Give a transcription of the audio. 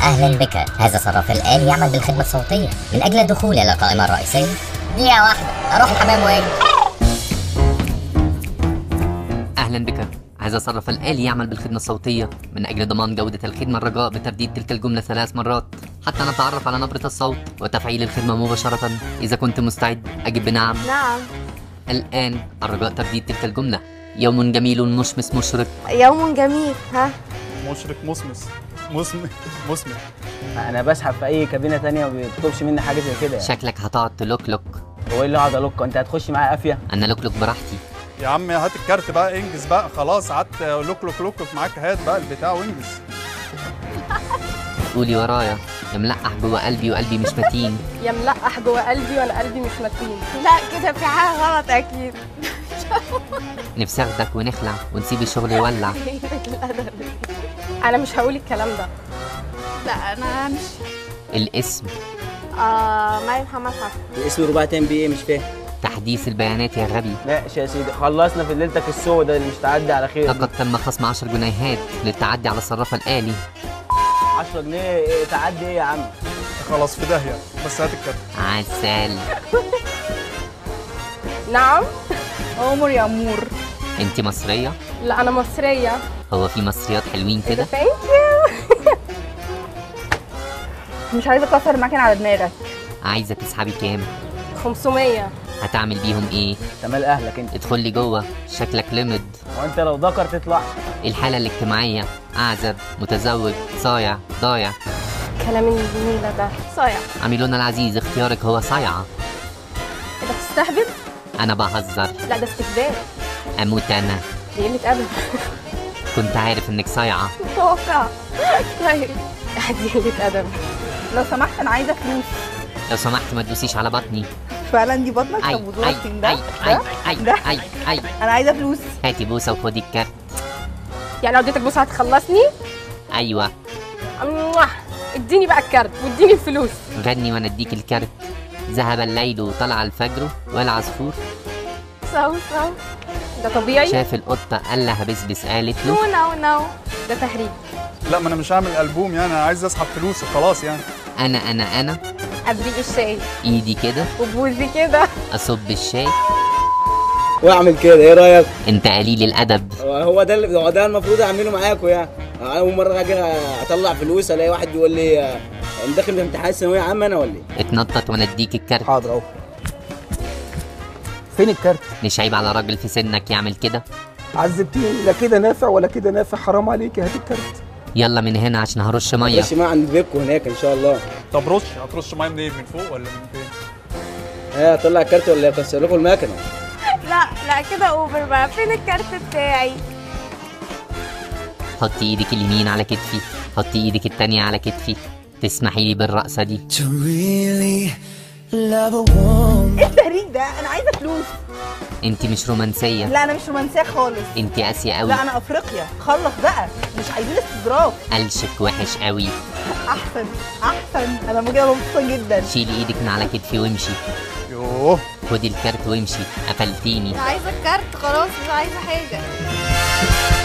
أهلا بك هذا صراف الآلي يعمل بالخدمة الصوتية من أجل الدخول إلى القائمة الرئيسية دقيقة واحدة أروح الحمام وين أهلا بك هذا صرف الآلي يعمل بالخدمة الصوتية من أجل ضمان جودة الخدمة الرجاء بترديد تلك الجملة ثلاث مرات حتى نتعرف على نبرة الصوت وتفعيل الخدمة مباشرة إذا كنت مستعد أجب بنعم نعم الآن الرجاء ترديد تلك الجملة يوم جميل مشمس مشرق يوم جميل ها مشرق مسمس مسم مسمر انا بسحب في اي كابينه تانية وما بيطلبش مني حاجه زي كده يعني. شكلك هتقعد تلوكلوك هو ايه اللي اقعد الوك انت هتخش معايا قافيه أنا لوكلوك براحتي يا عم هات الكارت بقى انجز بقى خلاص قعدت لوك لوك لوك معاك هات بقى البتاع وانجز قولي ورايا يا ملقح جوه قلبي وقلبي مش متين يا ملقح جوه قلبي وانا قلبي مش متين لا كده في حاجه غلط اكيد نفسي اخدك ونخلع ونسيب الشغل يولع انا مش هقول الكلام ده لا انا مش الاسم آه مريم محمد حسن اسم رباعي تاني بيه ايه مش فاهم تحديث البيانات يا غبي ماشي يا سيدي خلصنا في ليلتك السوداء اللي مش تعدي على خير لقد تم خصم 10 جنيهات للتعدي على الصراف الآلي 10 جنيه إيه تعدي ايه يا عم خلاص في داهيه بس هات الكارت عسل نعم عمر يا امور انت مصرية؟ لا انا مصريه هو في مصريات حلوين كده؟ ثانك يو مش عايزه اكسر المكنه على دماغك عايزة تسحبي كام؟ 500 هتعمل بيهم ايه؟ انت مال اهلك انت ادخل لي جوه شكلك لمد وانت لو ذكر تطلع الحالة الاجتماعية أعزب متزوج صايع ضايع كلام الجميله ده صايع عميلنا العزيز اختيارك هو صايعة انت بتستهبل أنا بهزر لا ده استهبال أموت أنا دي قله ادب كنت عارف إنك صايعة متوقع طيب دي قله ادب لو سمحت انا عايزه فلوس لو سمحت ما تدوسيش على بطني فعلا دي بطنك أي طب وزورك أي فين ده أي أي ده أي ده أي أي انا عايزه فلوس هاتي بوسة وخدي الكارت يعني لو اديتك بوسه هتخلصني أيوة أموah. اديني بقى الكارت واديني الفلوس غني وأنا أديك الكارت ذهب الليل وطلع الفجر والعصفور سو سو ده طبيعي شاف القطة قال لها بسبس قالت له نو نو نو ده تهريج لا ما انا مش هعمل البوم يعني انا عايز اسحب فلوسي خلاص يعني أنا أنا أنا ابريق الشاي إيدي كده وبوزي كده أصب الشاي واعمل كده ايه رايك أنت قليل الأدب هو ده اللي- هو ده المفروض اعمله معاكم يعني انا اول مره اجي اطلع فلوس الاقي واحد بيقول لي آه، انا داخل امتحان ثانويه عامه انا ولا ايه اتنطط وأنا أديك الكارت حاضر اهو فين الكارت مش عيب على راجل في سنك يعمل كده عذبتيني لا كده نافع ولا كده نافع حرام عليك هات الكارت يلا من هنا عشان هرش مية ماشي ما عند بيتكم هناك ان شاء الله طب رش هترش ميه منين من فوق ولا من فين ها طلع الكارت ولا اكسر لكم المكنه لا لا كده اوفر بقى فين الكارت بتاعي حطي ايدك اليمين على كتفي حطي ايدك التانية على كتفي تسمحي لي بالرقصة دي ايه التهريج ده انا عايزه فلوس انت مش رومانسية لا انا مش رومانسيه خالص انت قاسية قوي لا انا افريقيا خلص بقى مش عايزين استظراف قلشك وحش قوي احسن احسن انا كده مبسوطه جدا شيلي ايدك من على كتفي وامشي يوه خدي الكارت وامشي قفلتيني عايزه الكارت خلاص مش عايزه حاجه